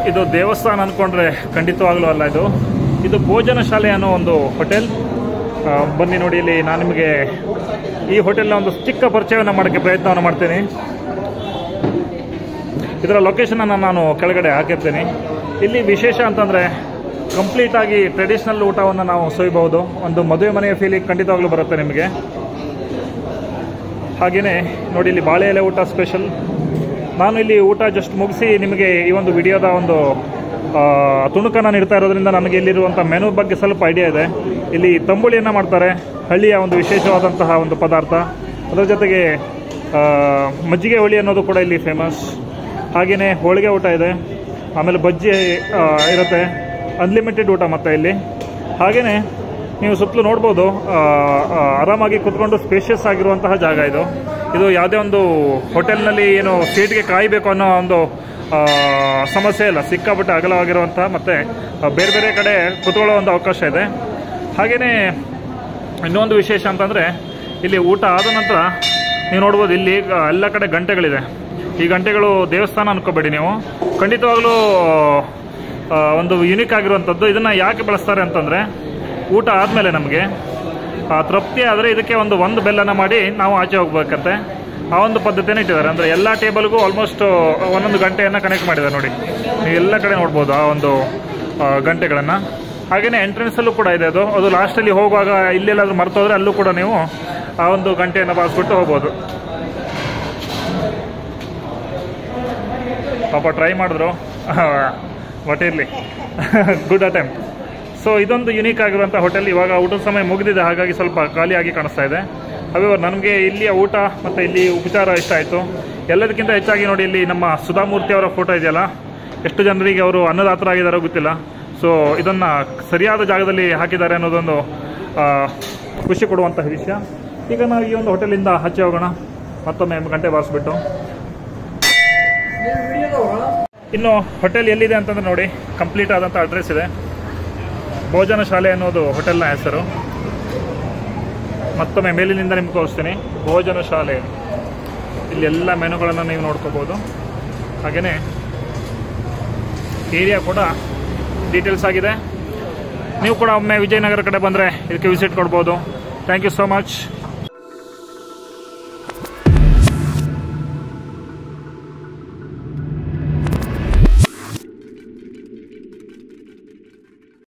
ಇದು ದೇವಸ್ಥಾನ ಅಂದ್ಕೊಂಡ್ರೆ ಖಂಡಿತವಾಗ್ಲೂ ಅಲ್ಲ ಇದು ಇದು ಭೋಜನ ಶಾಲೆ ಅನ್ನೋ ಒಂದು ಹೋಟೆಲ್ ಆ, ಬನ್ನಿ ನೋಡಿ ಇಲ್ಲಿ ನಾನು ನಿಮಗೆ ಈ ಹೋಟೆಲ್ನ ಒಂದು ಚಿಕ್ಕ ಪರಿಚಯವನ್ನು ಮಾಡೋಕ್ಕೆ ಪ್ರಯತ್ನವನ್ನು ಮಾಡ್ತೀನಿ ಇದರ ಲೊಕೇಶನನ್ನು ನಾನು ಕೆಳಗಡೆ ಹಾಕಿರ್ತೀನಿ ಇಲ್ಲಿ ವಿಶೇಷ ಅಂತಂದರೆ ಕಂಪ್ಲೀಟಾಗಿ ಟ್ರೆಡಿಷ್ನಲ್ ಊಟವನ್ನು ನಾವು ಸೊಯ್ಬಹುದು ಒಂದು ಮದುವೆ ಮನೆಯ ಫೀಲಿಂಗ್ ಖಂಡಿತವಾಗ್ಲೂ ಬರುತ್ತೆ ನಿಮಗೆ ಹಾಗೆಯೇ ನೋಡಿ ಇಲ್ಲಿ ಬಾಳೆ ಎಲೆ ಊಟ ಸ್ಪೆಷಲ್ ನಾನು ಇಲ್ಲಿ ಊಟ ಜಸ್ಟ್ ಮುಗಿಸಿ ನಿಮಗೆ ಈ ಒಂದು ವಿಡಿಯೋದ ಒಂದು ಆ, ತುಣುಕನ್ನು ನೀಡ್ತಾ ಇರೋದ್ರಿಂದ ನನಗೆ ಇಲ್ಲಿರುವಂಥ ಮೆನು ಬಗ್ಗೆ ಸ್ವಲ್ಪ ಐಡಿಯಾ ಇದೆ ಇಲ್ಲಿ ತಂಬುಳಿಯನ್ನು ಮಾಡ್ತಾರೆ ಹಳ್ಳಿಯ ಒಂದು ವಿಶೇಷವಾದಂತಹ ಒಂದು ಪದಾರ್ಥ ಅದರ ಜೊತೆಗೆ ಆ, ಮಜ್ಜಿಗೆ ಹೋಳಿ ಅನ್ನೋದು ಕೂಡ ಇಲ್ಲಿ ಫೇಮಸ್ ಹಾಗೆಯೇ ಹೋಳಿಗೆ ಊಟ ಇದೆ ಆಮೇಲೆ ಬಜ್ಜಿ ಆ, ಇರುತ್ತೆ ಅನ್ಲಿಮಿಟೆಡ್ ಊಟ ಮತ್ತೆ ಇಲ್ಲಿ ಹಾಗೆಯೇ ನೀವು ಸುತ್ತಲೂ ನೋಡ್ಬೋದು ಆ, ಆ, ಆರಾಮಾಗಿ ಕುತ್ಕೊಂಡು ಸ್ಪೇಷಿಯಸ್ ಆಗಿರುವಂತಹ ಜಾಗ ಇದು ಇದು ಯಾವುದೇ ಒಂದು ಹೋಟೆಲ್ನಲ್ಲಿ ಏನು ಸೀಟ್ಗೆ ಕಾಯಬೇಕು ಅನ್ನೋ ಒಂದು ಆ, ಸಮಸ್ಯೆ ಇಲ್ಲ ಸಿಕ್ಕಾಪಟ್ಟೆ ಅಗಲವಾಗಿರುವಂತಹ ಮತ್ತು ಬೇರೆ ಬೇರೆ ಕಡೆ ಕುತ್ಕೊಳ್ಳೋ ಒಂದು ಅವಕಾಶ ಇದೆ ಹಾಗೆಯೇ ಇನ್ನೊಂದು ವಿಶೇಷ ಅಂತಂದರೆ ಇಲ್ಲಿ ಊಟ ಆದ ನಂತರ ನೀವು ನೋಡ್ಬೋದು ಇಲ್ಲಿ ಈಗ ಎಲ್ಲ ಕಡೆ ಗಂಟೆಗಳಿದೆ ಈ ಗಂಟೆಗಳು ದೇವಸ್ಥಾನ ಅನ್ಕೋಬೇಡಿ ನೀವು ಖಂಡಿತವಾಗ್ಲೂ ಆ, ಒಂದು ಯುನಿಕ್ ಆಗಿರುವಂಥದ್ದು ಇದನ್ನು ಯಾಕೆ ಬಳಸ್ತಾರೆ ಅಂತಂದರೆ ಊಟ ಆದಮೇಲೆ ನಮಗೆ ಆ, ತೃಪ್ತಿ ಆದರೆ ಇದಕ್ಕೆ ಒಂದು ಒಂದು ಬೆಲ್ಲನ ಮಾಡಿ ನಾವು ಆಚೆ ಹೋಗ್ಬೇಕಂತೆ ಆ ಒಂದು ಪದ್ಧತಿಯನ್ನು ಇಟ್ಟಿದ್ದಾರೆ ಅಂದರೆ ಎಲ್ಲ ಟೇಬಲ್ಗೂ ಆಲ್ಮೋಸ್ಟ್ ಒಂದೊಂದು ಗಂಟೆಯನ್ನು ಕನೆಕ್ಟ್ ಮಾಡಿದ್ದಾರೆ ನೋಡಿ ನೀವು ಎಲ್ಲ ಕಡೆ ನೋಡ್ಬೋದು ಆ ಒಂದು ಗಂಟೆಗಳನ್ನು ಹಾಗೆಯೇ ಎಂಟ್ರೆನ್ಸಲ್ಲೂ ಕೂಡ ಇದೆ ಅದು ಅದು ಲಾಸ್ಟಲ್ಲಿ ಹೋಗುವಾಗ ಇಲ್ಲೆಲ್ಲಾದ್ರೂ ಮರ್ತೋದ್ರೆ ಅಲ್ಲೂ ಕೂಡ ನೀವು ಆ ಒಂದು ಗಂಟೆಯನ್ನು ಬಾರಿಸ್ಬಿಟ್ಟು ಹೋಗ್ಬೋದು ಪಾಪ ಟ್ರೈ ಮಾಡಿದ್ರು ಬಟ್ ಇರಲಿ ಗುಡ್ ಅಟೆಂಪ್ಟ್ ಸೊ ಇದೊಂದು ಯುನೀಕ್ ಆಗಿರುವಂಥ ಹೋಟೆಲ್ ಇವಾಗ ಊಟದ ಸಮಯ ಮುಗಿದಿದೆ ಹಾಗಾಗಿ ಸ್ವಲ್ಪ ಖಾಲಿಯಾಗಿ ಕಾಣಿಸ್ತಾ ಇದೆ ಹವೆವರ್ ನನಗೆ ಇಲ್ಲಿಯ ಊಟ ಮತ್ತು ಇಲ್ಲಿ ಉಪಚಾರ ಇಷ್ಟ ಆಯಿತು ಎಲ್ಲದಕ್ಕಿಂತ ಹೆಚ್ಚಾಗಿ ನೋಡಿ ಇಲ್ಲಿ ನಮ್ಮ ಸುಧಾಮೂರ್ತಿ ಅವರ ಫೋಟೋ ಇದೆಯಲ್ಲ ಎಷ್ಟು ಜನರಿಗೆ ಅವರು ಅನ್ನದಾತರಾಗಿದ್ದಾರೋ ಗೊತ್ತಿಲ್ಲ ಸೊ ಇದನ್ನು ಸರಿಯಾದ ಜಾಗದಲ್ಲಿ ಹಾಕಿದ್ದಾರೆ ಅನ್ನೋದೊಂದು ಆ, ಖುಷಿ ಕೊಡುವಂತಹ ವಿಷಯ ಈಗ ನಾವು ಈ ಒಂದು ಹೋಟೆಲಿಂದ ಆಚೆ ಹೋಗೋಣ ಮತ್ತೊಮ್ಮೆ ಗಂಟೆ ಬಾರಿಸ್ಬಿಟ್ಟು ಇನ್ನು ಹೋಟೆಲ್ ಎಲ್ಲಿದೆ ಅಂತಂದ್ರೆ ನೋಡಿ ಕಂಪ್ಲೀಟ್ ಆದಂಥ ಅಡ್ರೆಸ್ ಇದೆ ಭೋಜನ ಶಾಲೆ ಅನ್ನೋದು ಹೋಟೆಲ್ನ ಹೆಸರು ಮತ್ತೊಮ್ಮೆ ಮೇಲಿನಿಂದ ನಿಮ್ಗೆ ತೋರಿಸ್ತೀನಿ ಭೋಜನ ಶಾಲೆ ಇಲ್ಲಿ ಎಲ್ಲ ಮೆನುಗಳನ್ನು ನೀವು ನೋಡ್ಕೋಬೋದು ಹಾಗೆಯೇ ಏರಿಯಾ ಕೂಡ ಡೀಟೇಲ್ಸ್ ಆಗಿದೆ ನೀವು ಕೂಡ ಒಮ್ಮೆ ವಿಜಯನಗರ ಕಡೆ ಬಂದರೆ ಇದಕ್ಕೆ ವಿಸಿಟ್ ಕೊಡ್ಬೋದು ಥ್ಯಾಂಕ್ ಯು ಸೋ ಮಚ್